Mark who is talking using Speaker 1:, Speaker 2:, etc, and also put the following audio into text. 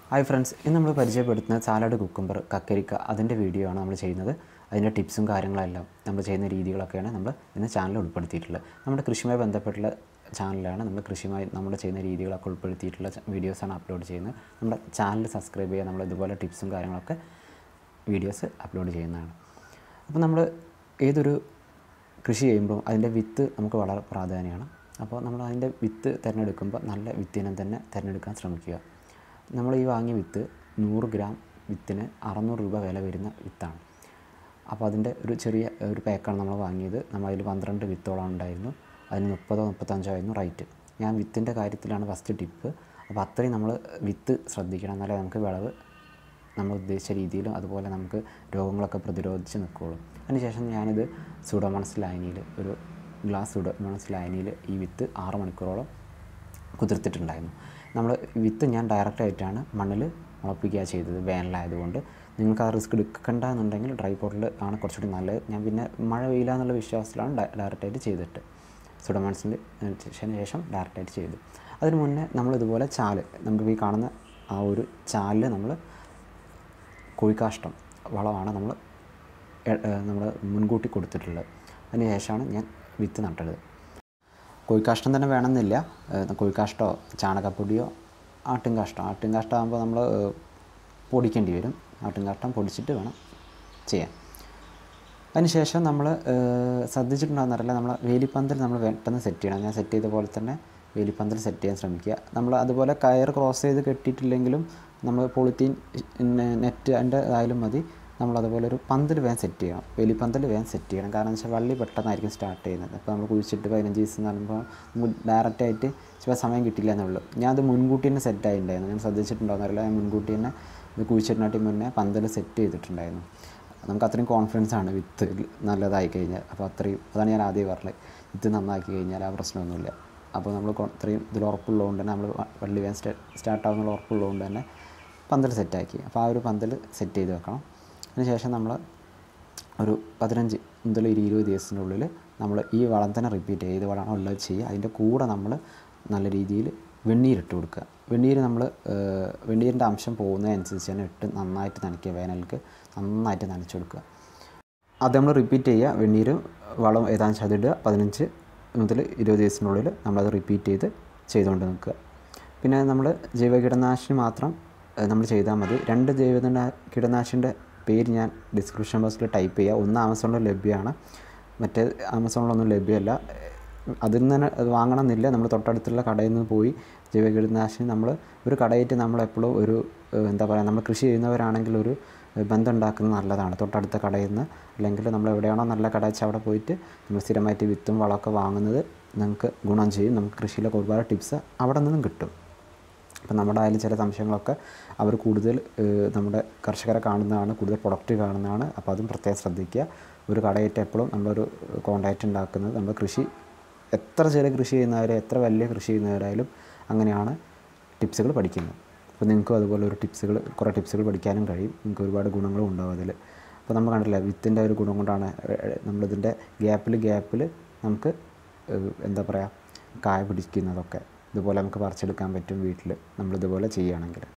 Speaker 1: hi friends ഇന്ന് നമ്മൾ പരിചയപ്പെടുത്തുന്ന സാലഡ് കുക്കുംബർ കക്കരിക്ക അതിൻ്റെ വീഡിയോ ആണ് നമ്മൾ ചെയ്യുന്നത് അതിൻ്റെ ടിപ്സും കാര്യങ്ങളെല്ലാം നമ്മൾ ചെയ്യുന്ന രീതികളൊക്കെയാണ് നമ്മൾ ഇന്ന് ചാനൽ ഉൾപ്പെടുത്തിയിട്ടുള്ളത് നമ്മുടെ കൃഷിയുമായി ബന്ധപ്പെട്ടുള്ള ചാനലാണ് നമ്മൾ കൃഷിയുമായി നമ്മൾ ചെയ്യുന്ന രീതികളൊക്കെ ഉൾപ്പെടുത്തിയിട്ടുള്ള വീഡിയോസാണ് അപ്ലോഡ് ചെയ്യുന്നത് നമ്മുടെ ചാനൽ സബ്സ്ക്രൈബ് ചെയ്യുക നമ്മൾ ഇതുപോലെ ടിപ്സും കാര്യങ്ങളൊക്കെ വീഡിയോസ് അപ്ലോഡ് ചെയ്യുന്നതാണ് അപ്പോൾ നമ്മൾ ഏതൊരു കൃഷി ചെയ്യുമ്പോൾ അതിൻ്റെ വിത്ത് നമുക്ക് വളരെ പ്രാധാന്യമാണ് അപ്പോൾ നമ്മൾ അതിൻ്റെ വിത്ത് തിരഞ്ഞെടുക്കുമ്പോൾ നല്ല വിത്തിനം തന്നെ തിരഞ്ഞെടുക്കാൻ ശ്രമിക്കുക നമ്മൾ ഈ വാങ്ങിയ വിത്ത് നൂറ് ഗ്രാം വിത്തിന് അറുന്നൂറ് രൂപ വില വരുന്ന വിത്താണ് അപ്പോൾ അതിൻ്റെ ഒരു ചെറിയ ഒരു പാക്കാണ് നമ്മൾ വാങ്ങിയത് നമ്മൾ അതിൽ പന്ത്രണ്ട് വിത്തോളം ഉണ്ടായിരുന്നു അതിന് മുപ്പതോ മുപ്പത്തഞ്ചോ ആയിരുന്നു റേറ്റ് ഞാൻ വിത്തിൻ്റെ കാര്യത്തിലാണ് ഫസ്റ്റ് ടിപ്പ് അപ്പോൾ അത്രയും നമ്മൾ വിത്ത് ശ്രദ്ധിക്കണം എന്നാലേ നമുക്ക് വിളവ് നമ്മൾ ഉദ്ദേശിച്ച രീതിയിലും അതുപോലെ നമുക്ക് രോഗങ്ങളൊക്കെ പ്രതിരോധിച്ച് നിൽക്കുകയുള്ളൂ അതിനുശേഷം ഞാനിത് സുഡോമണസ് ലൈനിയിൽ ഒരു ഗ്ലാസ് സുഡോമണസ് ലൈനിയിൽ ഈ വിത്ത് ആറ് മണിക്കൂറോളം കുതിർത്തിട്ടുണ്ടായിരുന്നു നമ്മൾ വിത്ത് ഞാൻ ഡയറക്റ്റായിട്ടാണ് മണ്ണിൽ മുളപ്പിക്കുക ചെയ്തത് വേനലായതുകൊണ്ട് നിങ്ങൾക്ക് ആ റിസ്ക് എടുക്കണ്ട എന്നുണ്ടെങ്കിൽ ഡ്രൈ പോട്ടിൽ ആണ് കുറച്ചുകൂടി നല്ലത് ഞാൻ പിന്നെ മഴ പെയ്യില്ല എന്നുള്ള വിശ്വാസത്തിലാണ് ഡയറക്റ്റായിട്ട് ചെയ്തിട്ട് സുഡോമൺസിൻ്റെ ശേഷം ഡയറക്റ്റായിട്ട് ചെയ്തു അതിന് മുന്നേ നമ്മളിതുപോലെ ചാല് നമുക്ക് ഈ കാണുന്ന ആ ഒരു ചാലിൽ നമ്മൾ കോഴിക്കാഷ്ടം വളമാണ് നമ്മൾ നമ്മൾ മുൻകൂട്ടി കൊടുത്തിട്ടുള്ളത് അതിന് ശേഷമാണ് ഞാൻ വിത്ത് നട്ടത് കോഴിക്കാഷ്ടം തന്നെ വേണമെന്നില്ല കോഴിക്കാഷ്ടമോ ചാണകപ്പൊടിയോ ആട്ടിൻകാഷ്ടം ആട്ടിൻകാഷ്ടം ആകുമ്പോൾ നമ്മൾ പൊടിക്കേണ്ടി വരും ആട്ടിൻകാഷ്ടം പൊടിച്ചിട്ട് വേണം ചെയ്യാൻ അതിനുശേഷം നമ്മൾ ശ്രദ്ധിച്ചിട്ടുണ്ടാകുന്നറിയില്ല നമ്മൾ വേലിപ്പന്തൽ നമ്മൾ പെട്ടെന്ന് സെറ്റ് ചെയ്യണം ഞാൻ സെറ്റ് ചെയ്ത പോലെ തന്നെ വേലിപ്പന്തൽ സെറ്റ് ചെയ്യാൻ ശ്രമിക്കുക നമ്മൾ അതുപോലെ കയർ ക്രോസ് ചെയ്ത് കെട്ടിയിട്ടില്ലെങ്കിലും നമ്മൾ പോളിത്തീൻ നെറ്റ് അതിൻ്റെ ആയാലും മതി നമ്മൾ അതുപോലെ ഒരു പന്തൽ വേഗം സെറ്റ് ചെയ്യണം വേലിപ്പന്തൽ വേഗം സെറ്റ് ചെയ്യണം കാരണം വെച്ചാൽ വള്ളി പെട്ടെന്നായിരിക്കും സ്റ്റാർട്ട് ചെയ്യുന്നത് അപ്പോൾ നമ്മൾ കുഴിച്ചിട്ട് പതിനഞ്ച് ദിവസം എന്ന് പറയുമ്പോൾ നമുക്ക് ഡയറക്റ്റായിട്ട് ചില സമയം കിട്ടില്ല എന്നുള്ളൂ ഞാൻ അത് മുൻകൂട്ടി തന്നെ സെറ്റ് ആയിട്ടുണ്ടായിരുന്നു ഞാൻ ശ്രദ്ധിച്ചിട്ടുണ്ടോയെന്നറിയില്ല ഞാൻ മുൻകൂട്ടി തന്നെ ഇത് കുഴിച്ചിട്ടിനാട്ടി മുന്നേ പന്തൽ സെറ്റ് ചെയ്തിട്ടുണ്ടായിരുന്നു നമുക്ക് അത്രയും കോൺഫിഡൻസ് ആണ് വിത്ത് നല്ലതായി കഴിഞ്ഞാൽ അപ്പോൾ അത്രയും അതാണ് ഞാൻ ആദ്യം പറഞ്ഞത് വിത്ത് നന്നാക്കി കഴിഞ്ഞാൽ ആ പ്രശ്നമൊന്നുമില്ല അപ്പോൾ നമ്മൾ അത്രയും ഇതിൽ ഉറപ്പുള്ളതുകൊണ്ട് തന്നെ നമ്മൾ വള്ളി വേഗം സ്റ്റാർട്ട് ആവുന്നുള്ള ഉറപ്പുള്ളതുകൊണ്ട് തന്നെ പന്തൽ സെറ്റാക്കി അപ്പോൾ ആ ഒരു പന്തൽ സെറ്റ് ചെയ്ത് വെക്കണം അതിനുശേഷം നമ്മൾ ഒരു പതിനഞ്ച് മുതൽ ഒരു ഇരുപത് ദിവസത്തിനുള്ളിൽ നമ്മൾ ഈ വളം തന്നെ റിപ്പീറ്റ് ചെയ്യുക ഏത് വളമാണോ ഉള്ളത് ചെയ്യുക അതിൻ്റെ കൂടെ നമ്മൾ നല്ല രീതിയിൽ വെണ്ണീരിട്ട് കൊടുക്കുക വെണ്ണീര് നമ്മൾ വെണ്ണീരിൻ്റെ അംശം പോകുന്നതനുസരിച്ച് തന്നെ ഇട്ട് നന്നായിട്ട് നനയ്ക്കുക വേനൽക്ക് നന്നായിട്ട് നനച്ചു കൊടുക്കുക അത് നമ്മൾ റിപ്പീറ്റ് ചെയ്യുക വെണ്ണീര് വളം ഏതാണെന്ന് വെച്ചാൽ അതിടുക പതിനഞ്ച് മുതൽ ഇരുപത് ദിവസത്തിനുള്ളിൽ നമ്മളത് റിപ്പീറ്റ് ചെയ്ത് ചെയ്തുകൊണ്ട് നിൽക്കുക പിന്നെ നമ്മൾ ജൈവ കീടനാശിനി മാത്രം നമ്മൾ ചെയ്താൽ മതി രണ്ട് ജൈവ കീടനാശിനിൻ്റെ പേര് ഞാൻ ഡിസ്ക്രിപ്ഷൻ ബോക്സിൽ ടൈപ്പ് ചെയ്യുക ഒന്ന് ആമസോണിൽ ലഭ്യമാണ് മറ്റേ ആമസോണിലൊന്നും ലഭ്യമല്ല അതിൽ നിന്ന് തന്നെ അത് വാങ്ങണമെന്നില്ല നമ്മൾ തൊട്ടടുത്തുള്ള കടയിൽ നിന്ന് പോയി ജൈവ കീടനാശിനി നമ്മൾ ഒരു കടയായിട്ട് നമ്മളെപ്പോഴും ഒരു എന്താ പറയുക നമ്മൾ കൃഷി ചെയ്യുന്നവരാണെങ്കിൽ ഒരു ബന്ധം ഉണ്ടാക്കുന്നത് നല്ലതാണ് തൊട്ടടുത്ത കടയിൽ നിന്ന് അല്ലെങ്കിൽ നമ്മൾ എവിടെയാണോ നല്ല കട വെച്ചാൽ അവിടെ പോയിട്ട് നമ്മൾ സ്ഥിരമായിട്ട് വിത്തും വളമൊക്കെ വാങ്ങുന്നത് നിങ്ങൾക്ക് ഗുണം ചെയ്യും നമുക്ക് കൃഷിയിലൊക്കെ ഒരുപാട് ടിപ്സ് അവിടെ നിന്നും കിട്ടും അപ്പം നമ്മുടെ ആയാലും ചില സംശയങ്ങളൊക്കെ അവർ കൂടുതൽ നമ്മുടെ കർഷകരെ കാണുന്നതാണ് കൂടുതൽ പ്രൊഡക്റ്റ് കാണുന്നതാണ് അപ്പോൾ അതും പ്രത്യേകം ശ്രദ്ധിക്കുക ഒരു കടയായിട്ട് എപ്പോഴും നമ്മളൊരു കോണ്ടാക്റ്റ് ഉണ്ടാക്കുന്നത് നമ്മൾ കൃഷി എത്ര ചെറിയ കൃഷി ചെയ്യുന്നവരെ എത്ര വലിയ കൃഷി ചെയ്യുന്നവരായാലും അങ്ങനെയാണ് ടിപ്സുകൾ പഠിക്കുന്നത് അപ്പോൾ നിങ്ങൾക്കും അതുപോലെ ഒരു ടിപ്സുകൾ കുറേ ടിപ്സുകൾ പഠിക്കാനും കഴിയും നിങ്ങൾക്ക് ഒരുപാട് ഗുണങ്ങളും ഉണ്ടാവും അതിൽ അപ്പോൾ നമ്മൾ കണ്ടില്ല വിത്തിൻ്റെ ഒരു ഗുണം കൊണ്ടാണ് നമ്മളിതിൻ്റെ ഗ്യാപ്പിൽ ഗ്യാപ്പിൽ നമുക്ക് എന്താ പറയുക കായ പിടിക്കുന്നതൊക്കെ ഇതുപോലെ നമുക്ക് പറിച്ചെടുക്കാൻ പറ്റും വീട്ടിൽ നമ്മളിതുപോലെ ചെയ്യുകയാണെങ്കിൽ